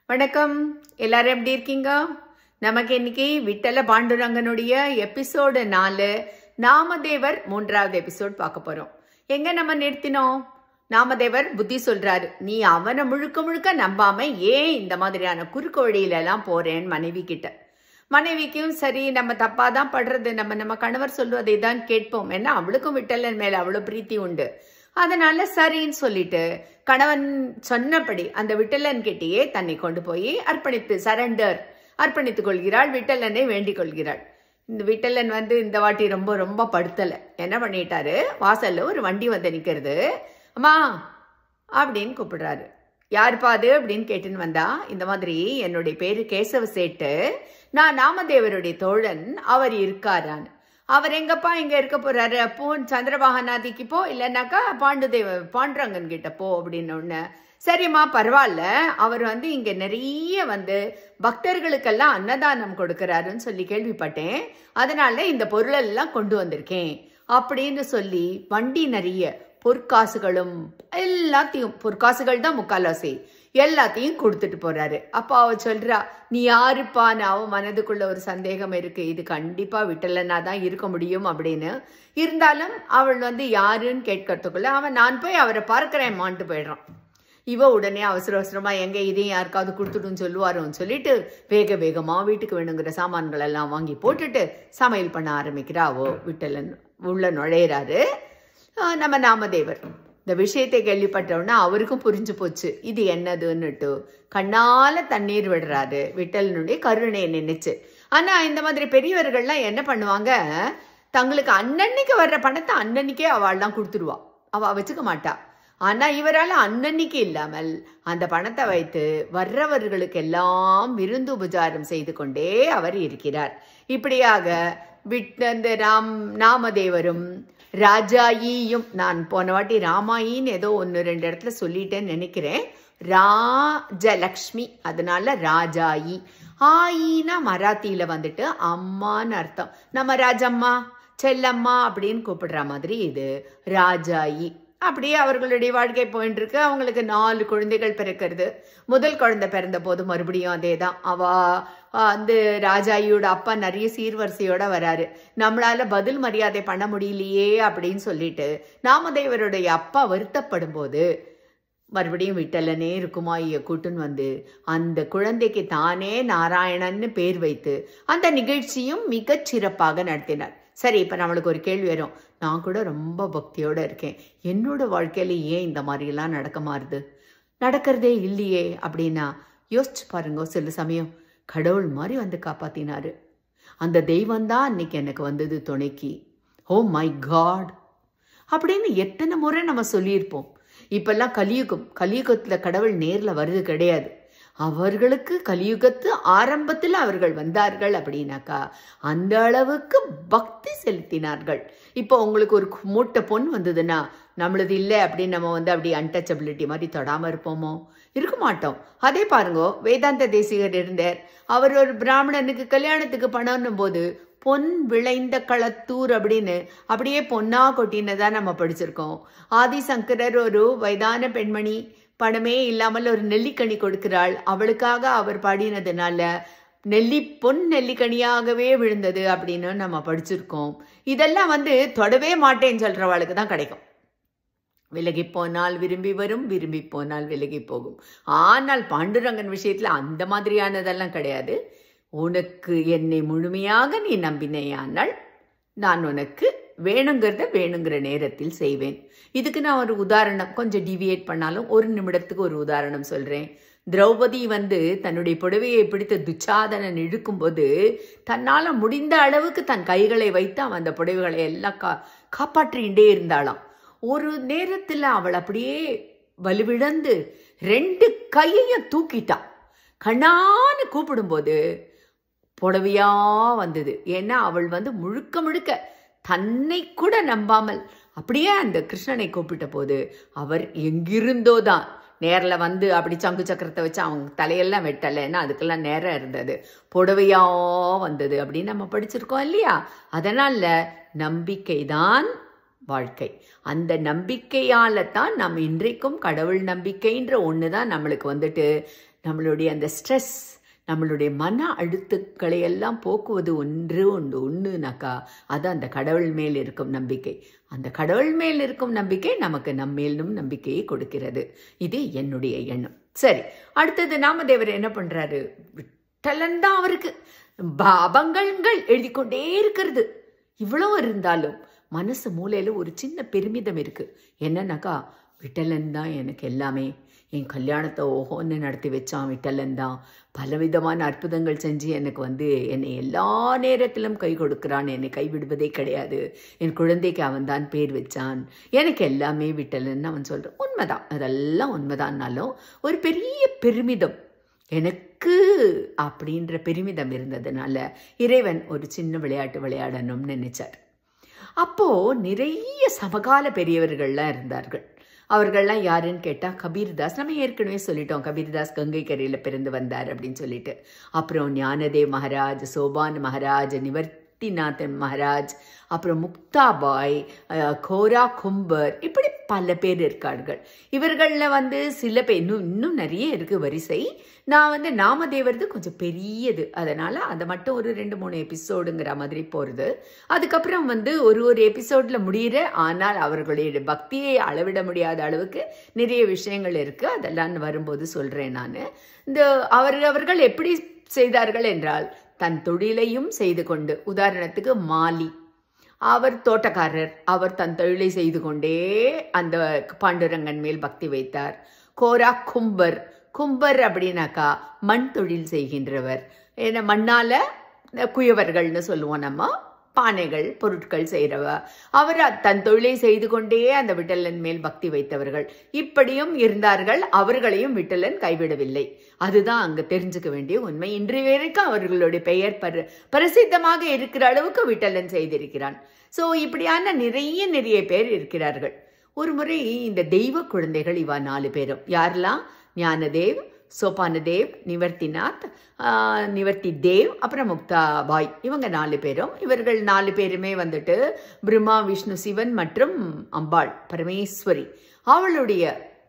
வணக்கம் எல்லாரும் எப்படி இருக்கீங்க நமக்கு இன்னைக்கு விட்டல பாண்டுரங்கனுடைய எபிசோடு நாலு நாமதேவர் மூன்றாவது எபிசோட் பார்க்க போறோம் எங்க நம்ம நிறுத்தினோம் நாமதேவர் புத்தி சொல்றாரு நீ அவனை முழுக்க முழுக்க நம்பாம ஏன் இந்த மாதிரியான குறுக்கு வழியில எல்லாம் போறேன்னு மனைவி கிட்ட மனைவிக்கும் சரி நம்ம தப்பா தான் படுறது நம்ம நம்ம கணவர் சொல்வதை தான் கேட்போம் ஏன்னா அவளுக்கும் விட்டலன் மேல அவ்வளவு பிரீத்தி உண்டு அதனால சரின்னு சொல்லிட்டு கணவன் சொன்னபடி அந்த விட்டலன் கிட்டேயே தன்னை கொண்டு போய் அர்ப்பணித்து சரண்டர் அர்ப்பணித்துக் கொள்கிறாள் விட்டலனை வேண்டிக் கொள்கிறாள் இந்த விட்டலன் வந்து இந்த வாட்டி ரொம்ப ரொம்ப படுத்தல என்ன பண்ணிட்டாரு வாசல்ல ஒரு வண்டி வந்து நிக்கிறது அம்மா அப்படின்னு கூப்பிடுறாரு யாருப்பா அது அப்படின்னு கேட்டுன்னு வந்தா இந்த மாதிரி என்னுடைய பேரு கேசவ சேட்டு நான் நாமதேவருடைய தோழன் அவர் இருக்காரான்னு அவர் எங்கப்பா இங்க இருக்க போறாரு அப்போ சந்திரபாகநாதிக்கு போ இல்லைன்னாக்கா பாண்டுதேவ பாண்டுரங்கன் கிட்ட போ அப்படின்னு ஒண்ணு சரிம்மா பரவாயில்ல அவர் வந்து இங்க நிறைய வந்து பக்தர்களுக்கெல்லாம் அன்னதானம் கொடுக்கறாருன்னு சொல்லி கேள்விப்பட்டேன் அதனால இந்த பொருளெல்லாம் கொண்டு வந்திருக்கேன் அப்படின்னு சொல்லி வண்டி நிறைய பொற்காசுகளும் எல்லாத்தையும் பொற்காசுகள் தான் முக்கால்வாசி எல்லாத்தையும் கொடுத்துட்டு போறாரு அப்ப அவ சொல்றா நீ யாருப்பான்னு அவ மனதுக்குள்ள ஒரு சந்தேகம் இருக்கு இது கண்டிப்பா விட்டலனா தான் இருக்க முடியும் அப்படின்னு இருந்தாலும் அவள் வந்து யாருன்னு கேட்கறதுக்குள்ள அவன் நான் போய் அவரை பார்க்கிறேன் மாண்டு போயிடுறான் இவ உடனே அவசர அவசரமா எங்க இதையும் யாருக்காவது கொடுத்துட்டுன்னு சொல்லுவாரோன்னு சொல்லிட்டு வேக வேகமா வீட்டுக்கு வேணுங்கிற சாமான்கள் எல்லாம் வாங்கி போட்டுட்டு சமையல் பண்ண ஆரம்பிக்கிறா அவோ விட்டலன் உள்ள நுழையிறாரு நம்ம நாமதேவர் இந்த விஷயத்தை கேள்விப்பட்டவுடனே அவருக்கும் புரிஞ்சு போச்சு இது என்னதுன்னுட்டு கண்ணால தண்ணீர் விடுறாரு விட்டலனுடைய கருணையை நினைச்சு ஆனா இந்த மாதிரி பெரியவர்கள்லாம் என்ன பண்ணுவாங்க தங்களுக்கு அன்னன்னைக்கு வர்ற பணத்தை அன்னன்னைக்கே அவள்லாம் கொடுத்துருவா அவ வச்சுக்க மாட்டா ஆனா இவரால் அன்னன்னைக்கு இல்லாமல் அந்த பணத்தை வைத்து வர்றவர்களுக்கு எல்லாம் விருந்து உபச்சாரம் செய்து கொண்டே அவர் இருக்கிறார் இப்படியாக விட் அந்த ராம் நாமதேவரும் ராஜாயியும் நான் போன வாட்டி ராமாயின்னு ஏதோ ஒன்று ரெண்டு இடத்துல சொல்லிட்டேன்னு நினைக்கிறேன் ராஜலக்ஷ்மி அதனால ராஜாயி ஆயினா மராத்தியில வந்துட்டு அம்மான்னு அர்த்தம் நம்ம ராஜம்மா செல்லம்மா அப்படின்னு கூப்பிடுற மாதிரி இது ராஜாயி அப்படியே அவர்களுடைய வாழ்க்கை போயிட்டு இருக்கு அவங்களுக்கு நாலு குழந்தைகள் பிறக்கிறது முதல் குழந்தை பிறந்த போது மறுபடியும் அதே தான் அவ வந்து ராஜாயியோட அப்பா நிறைய சீர்வரிசையோட வராரு நம்மளால பதில் மரியாதை பண்ண முடியலையே அப்படின்னு சொல்லிட்டு நாமதேவருடைய அப்பா வருத்தப்படும் போது மறுபடியும் விட்டலனே இருக்குமாய கூட்டுன்னு வந்து அந்த குழந்தைக்கு தானே நாராயணன்னு பேர் வைத்து அந்த நிகழ்ச்சியும் மிகச் சிறப்பாக நடத்தினார் சரி இப்போ நம்மளுக்கு ஒரு கேள்வி வரும் நான் கூட ரொம்ப பக்தியோடு இருக்கேன் என்னோட வாழ்க்கையில ஏன் இந்த மாதிரிலாம் நடக்க மாறுது நடக்கிறதே இல்லையே அப்படின்னா யோசிச்சு பாருங்க சில சமயம் கடவுள் மாதிரி வந்து காப்பாத்தினாரு அந்த தெய்வம் தான் அன்னைக்கு எனக்கு வந்தது துணைக்கு ஓ மை காட் அப்படின்னு எத்தனை முறை நம்ம சொல்லியிருப்போம் இப்பெல்லாம் கலியுகம் கலியுகத்தில் கடவுள் நேரில் வருது கிடையாது அவர்களுக்கு கலியுகத்து ஆரம்பத்தில் அவர்கள் வந்தார்கள் அப்படின்னாக்கா அந்த அளவுக்கு பக்தி செலுத்தினார்கள் இப்போ உங்களுக்கு ஒரு மூட்டை பொன் வந்ததுன்னா நம்மளது இல்லை அப்படின்னு நம்ம வந்து அப்படி அன்டச்சபிலிட்டி மாதிரி தொடாமல் இருப்போமோ இருக்க மாட்டோம் அதே பாருங்க வேதாந்த தேசிகர் இருந்தார் அவர் ஒரு பிராமணனுக்கு கல்யாணத்துக்கு பணம்னும் போது பொன் விளைந்த களத்தூர் அப்படின்னு அப்படியே பொன்னா கொட்டினதான் நம்ம படிச்சிருக்கோம் ஆதிசங்கரர் ஒரு வயதான பெண்மணி பணமே இல்லாமல் ஒரு நெல்லிக்கனி கொடுக்கிறாள் அவளுக்காக அவர் பாடினதுனால நெல்லி பொன் நெல்லிக்கனியாகவே விழுந்தது அப்படின்னு நம்ம படிச்சிருக்கோம் இதெல்லாம் வந்து தொடவே மாட்டேன்னு சொல்றவளுக்கு தான் கிடைக்கும் விலகி போனால் விரும்பி வரும் விரும்பி போனால் விலகி போகும் ஆனால் பாண்டுரங்கன் விஷயத்துல அந்த மாதிரியானதெல்லாம் கிடையாது உனக்கு என்னை முழுமையாக நீ நம்பினையானால் நான் உனக்கு வேணுங்கிறத வேணுங்கிற நேரத்தில் செய்வேன் இதுக்கு நான் ஒரு உதாரணம் கொஞ்சம் டிவியேட் பண்ணாலும் ஒரு நிமிடத்துக்கு ஒரு உதாரணம் சொல்றேன் திரௌபதி வந்து தன்னுடைய புடவையை பிடித்த துச்சாதனன் இழுக்கும்போது தன்னால முடிந்த அளவுக்கு தன் கைகளை வைத்து அவன் அந்த புடவைகளை எல்லாம் கா காப்பாற்றிகிட்டே இருந்தாளாம் ஒரு நேரத்தில் அவள் அப்படியே வலுவிழந்து ரெண்டு கையையும் தூக்கிட்டான் கண்ணான்னு கூப்பிடும்போது புடவையா வந்தது ஏன்னா அவள் வந்து முழுக்க முழுக்க தன்னை கூட நம்பாமல் அப்படியே அந்த கிருஷ்ணனை கூப்பிட்ட போது அவர் எங்கிருந்தோ தான் நேரில் வந்து அப்படி சங்கு சக்கரத்தை வச்சு அவங்க தலையெல்லாம் வெட்டலைன்னா அதுக்கெல்லாம் நேரம் இருந்தது புடவையா வந்தது அப்படின்னு நம்ம படிச்சிருக்கோம் இல்லையா அதனால நம்பிக்கை தான் வாழ்க்கை அந்த நம்பிக்கையால தான் நம்ம இன்றைக்கும் கடவுள் நம்பிக்கைன்ற ஒன்று தான் நம்மளுக்கு வந்துட்டு நம்மளுடைய அந்த ஸ்ட்ரெஸ் நம்மளுடைய மன அழுத்துக்களை எல்லாம் போக்குவது ஒன்று உண்டு ஒன்றுனாக்கா அது அந்த கடவுள் மேல் இருக்கும் நம்பிக்கை அந்த கடவுள் மேல் இருக்கும் நம்பிக்கை நமக்கு நம்மேலும் நம்பிக்கையை கொடுக்கிறது இது என்னுடைய எண்ணம் சரி அடுத்தது நாமதேவர் என்ன பண்றாரு விட்டலன் தான் அவருக்கு பாபங்கள்கள் எழுதி கொண்டே இருக்கிறது இவ்வளோ இருந்தாலும் மனசு மூலையில் ஒரு சின்ன பெருமிதம் இருக்கு என்னன்னாக்கா விட்டலன் தான் எனக்கு எல்லாமே என் கல்யாணத்தை ஓஹோன்னு நடத்தி வச்சான் விட்டலன் தான் பலவிதமான அற்புதங்கள் செஞ்சு எனக்கு வந்து என்னை எல்லா நேரத்திலும் கை கொடுக்கிறான் என்னை கைவிடுவதே கிடையாது என் குழந்தைக்கு அவன் தான் பேர் வச்சான் எனக்கு எல்லாமே விட்டலன்னு அவன் சொல்கிறான் உண்மைதான் அதெல்லாம் உண்மைதான்னாலும் ஒரு பெரிய பெருமிதம் எனக்கு அப்படின்ற பெருமிதம் இருந்ததுனால இறைவன் ஒரு சின்ன விளையாட்டு விளையாடணும்னு நினைச்சார் அப்போ நிறைய சமகால பெரியவர்கள்லாம் இருந்தார்கள் அவர்கள்லாம் யாருன்னு கேட்டால் கபீர்தாஸ் நம்ம ஏற்கனவே சொல்லிட்டோம் கபீர்தாஸ் கங்கை கரையில் பிறந்து வந்தார் அப்படின்னு சொல்லிட்டு அப்புறம் ஞானதேவ் மகாராஜ் சோபான் மகாராஜ் நிவர்த்திநாதன் மகாராஜ் அப்புறம் முக்தாபாய் அஹ், கோரா கும்பர் இப்படி பல பேர் இருக்கார்கள் இவர்களில் வந்து சில பேர் இன்னும் இன்னும் நிறைய இருக்குது வரிசை நான் வந்து நாமதேவரது கொஞ்சம் பெரியது அதனால் அதை மட்டும் ஒரு ரெண்டு மூணு எபிசோடுங்கிற மாதிரி போகிறது அதுக்கப்புறம் வந்து ஒரு ஒரு எபிசோடில் முடிகிற ஆனால் அவர்களுடைய பக்தியை அளவிட முடியாத அளவுக்கு நிறைய விஷயங்கள் இருக்குது அதெல்லாம் வரும்போது சொல்கிறேன் நான் இந்த அவர் அவர்கள் எப்படி செய்தார்கள் என்றால் தன் தொழிலையும் செய்து கொண்டு உதாரணத்துக்கு மாலி அவர் தோட்டக்காரர் அவர் தன் தொழிலை செய்து கொண்டே அந்த பாண்டுரங்கன் மேல் பக்தி வைத்தார் கோரா கும்பர் கும்பர் அப்படின்னாக்கா மண் தொழில் செய்கின்றவர் ஏன்னா மண்ணால குயவர்கள்னு சொல்லுவோம் நம்ம பானைகள் பொருட்கள் செய்கிறவ அவர் தன் தொழிலை செய்து கொண்டே அந்த விட்டலன் மேல் பக்தி வைத்தவர்கள் இப்படியும் இருந்தார்கள் அவர்களையும் விட்டலன் கைவிடவில்லை அதுதான் அங்க தெரிஞ்சுக்க வேண்டிய உண்மை இன்று வரைக்கும் அவர்களுடைய பெயர் பர பிரசித்தமாக இருக்கிற அளவுக்கு விட்டலன் செய்திருக்கிறான் ஸோ இப்படியான நிறைய நிறைய பேர் இருக்கிறார்கள் ஒரு முறை இந்த தெய்வ குழந்தைகள் இவா நாலு பேரும் யாரெல்லாம் ஞானதேவ் சோபானதேவ் நிவர்த்திநாத் ஆஹ், நிவர்த்தி தேவ் அப்புறம் முக்தாபாய் இவங்க நாலு பேரும் இவர்கள் நாலு பேருமே வந்துட்டு பிரம்மா விஷ்ணு சிவன் மற்றும் அம்பாள் பரமேஸ்வரி அவளுடைய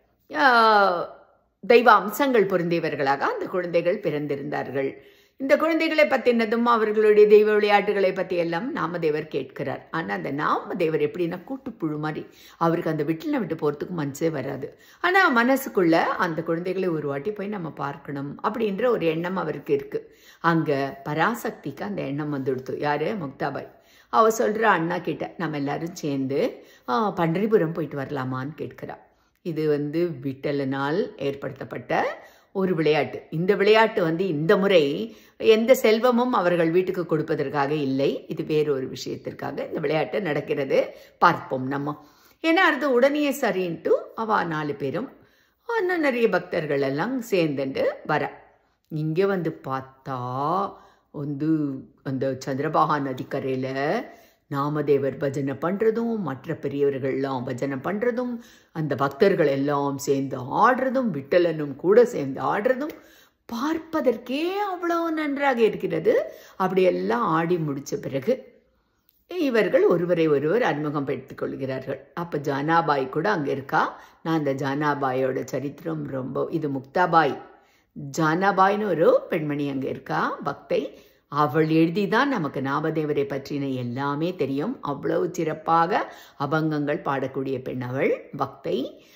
ஆஹ், தெய்வ அம்சங்கள் பொருந்தியவர்களாக அந்த குழந்தைகள் பிறந்திருந்தார்கள் இந்த குழந்தைகளை பற்றினதும் அவர்களுடைய தெய்வ விளையாட்டுகளை பற்றி எல்லாம் நாமதேவர் கேட்கிறார் ஆனால் அந்த நாமதேவர் எப்படின்னா கூட்டுப்புழு மாதிரி அவருக்கு அந்த வீட்டில் விட்டு போகிறதுக்கு மனசே வராது ஆனால் மனசுக்குள்ள அந்த குழந்தைகளை ஒரு வாட்டி போய் நம்ம பார்க்கணும் அப்படின்ற ஒரு எண்ணம் அவருக்கு இருக்கு அங்கே பராசக்திக்கு அந்த எண்ணம் வந்துடுத்து யாரு முக்தாபாய் அவ சொல்ற அண்ணா கிட்ட நம்ம எல்லாரும் சேர்ந்து ஆ, பண்டரிபுரம் போயிட்டு வரலாமான்னு கேட்கிறா இது வந்து விட்டலனால் ஏற்படுத்தப்பட்ட ஒரு விளையாட்டு இந்த விளையாட்டு வந்து இந்த முறை எந்த செல்வமும் அவர்கள் வீட்டுக்கு கொடுப்பதற்காக இல்லை இது வேறொரு விஷயத்திற்காக இந்த விளையாட்டு நடக்கிறது பார்ப்போம் நம்ம ஏன்னா அது உடனே சரின்ட்டு அவ நாலு பேரும் இன்னும் நிறைய பக்தர்கள் எல்லாம் சேர்ந்துட்டு வர இங்கே வந்து பார்த்தா வந்து அந்த சந்திரபாகா நதிக்கரையில் நாமதேவர் பஜனை பண்ணுறதும் மற்ற பெரியவர்கள்லாம் பஜனை பண்ணுறதும் அந்த பக்தர்கள் எல்லாம் சேர்ந்து ஆடுறதும் விட்டலனும் கூட சேர்ந்து ஆடுறதும் பார்ப்பதற்கே அவ்வளோ நன்றாக இருக்கிறது அப்படியெல்லாம் ஆடி முடிச்ச பிறகு இவர்கள் ஒருவரை ஒருவர் அறிமுகம் பெற்றுக் கொள்கிறார்கள் அப்போ ஜானாபாய் கூட அங்கே இருக்கா நான் அந்த ஜானாபாயோட சரித்திரம் ரொம்ப இது முக்தாபாய் ஜானாபாய்னு ஒரு பெண்மணி அங்கே இருக்கா பக்தை அவள் எழுதி தான் நமக்கு நாமதேவரை பற்றின எல்லாமே தெரியும் அவ்வளவு சிறப்பாக அபங்கங்கள் பாடக்கூடிய பெண் அவள் பக்தை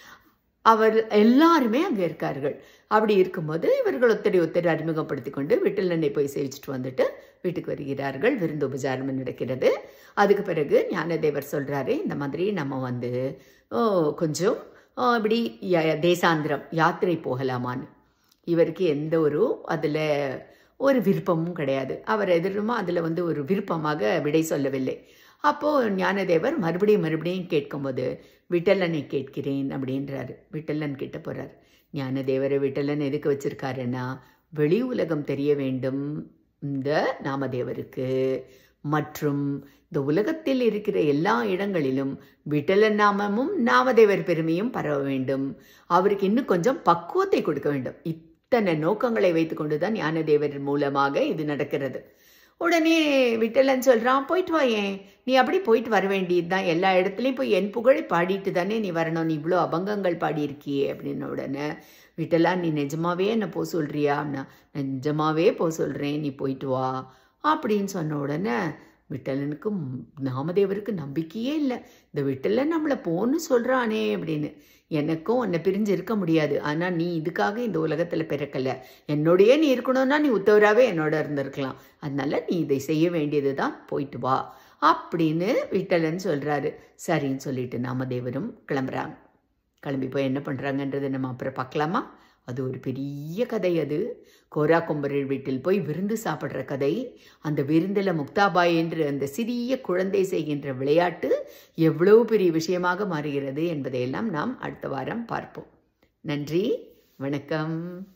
அவர் எல்லாருமே அங்கே இருக்கார்கள் அப்படி இருக்கும்போது இவர்கள் ஒத்தரை ஒத்தரை அறிமுகப்படுத்தி கொண்டு வீட்டில் போய் சேவிச்சுட்டு வந்துட்டு வீட்டுக்கு வருகிறார்கள் விருந்து உபச்சாரம் நடக்கிறது அதுக்கு பிறகு ஞானதேவர் சொல்கிறாரு இந்த மாதிரி நம்ம வந்து ஓ, கொஞ்சம் ஓ, இப்படி ய- தேசாந்திரம் யாத்திரை போகலாமான்னு இவருக்கு எந்த ஒரு அதில் ஒரு விருப்பமும் கிடையாது அவர் எதிருமா அதில் வந்து ஒரு விருப்பமாக விடை சொல்லவில்லை அப்போது ஞானதேவர் மறுபடியும் மறுபடியும் கேட்கும்போது விட்டலனை கேட்கிறேன் அப்படின்றாரு விட்டலன் கிட்ட போகிறார் ஞானதேவரை விட்டலன் எதுக்கு வச்சிருக்காருன்னா வெளி உலகம் தெரிய வேண்டும் இந்த நாமதேவருக்கு மற்றும் இந்த உலகத்தில் இருக்கிற எல்லா இடங்களிலும் விட்டலன் நாமமும் நாமதேவர் பெருமையும் பரவ வேண்டும் அவருக்கு இன்னும் கொஞ்சம் பக்குவத்தை கொடுக்க வேண்டும் இத்தனை நோக்கங்களை வைத்துக்கொண்டு தான் ஞானதேவர் மூலமாக இது நடக்கிறது உடனே விட்டலன் சொல்கிறான் போயிட்டு வாயேன் நீ அப்படி போயிட்டு வர வேண்டியது தான் எல்லா இடத்துலையும் போய் என் புகழை பாடிட்டு தானே நீ வரணும் நீ இவ்வளோ அபங்கங்கள் பாடியிருக்கியே அப்படின்ன உடனே விட்டலா நீ நிஜமாவே என்ன போக சொல்கிறியா அப்படின்னா நிஜமாவே போக சொல்கிறேன் நீ போயிட்டு வா அப்படின்னு சொன்ன உடனே விட்டலனுக்கு நாமதேவருக்கு நம்பிக்கையே இல்லை இந்த விட்டலன் நம்மளை போன்னு சொல்கிறானே அப்படின்னு எனக்கும் உன்னை பிரிஞ்சு இருக்க முடியாது ஆனால் நீ இதுக்காக இந்த உலகத்தில் பிறக்கலை என்னோடையே நீ இருக்கணும்னா நீ உத்தவராகவே என்னோட இருந்திருக்கலாம் அதனால நீ இதை செய்ய வேண்டியது தான் போயிட்டு வா அப்படின்னு விட்டலன் சொல்கிறாரு சரின்னு சொல்லிட்டு நாமதேவரும் கிளம்புறாங்க கிளம்பி போய் என்ன பண்ணுறாங்கன்றதை நம்ம அப்புறம் பார்க்கலாமா அது ஒரு பெரிய கதை அது கோரா கொம்பரர் வீட்டில் போய் விருந்து சாப்பிட்ற கதை அந்த விருந்தில் முக்தாபாய் என்று அந்த சிறிய குழந்தை செய்கின்ற விளையாட்டு எவ்வளவு பெரிய விஷயமாக மாறுகிறது என்பதையெல்லாம் நாம் அடுத்த வாரம் பார்ப்போம் நன்றி வணக்கம்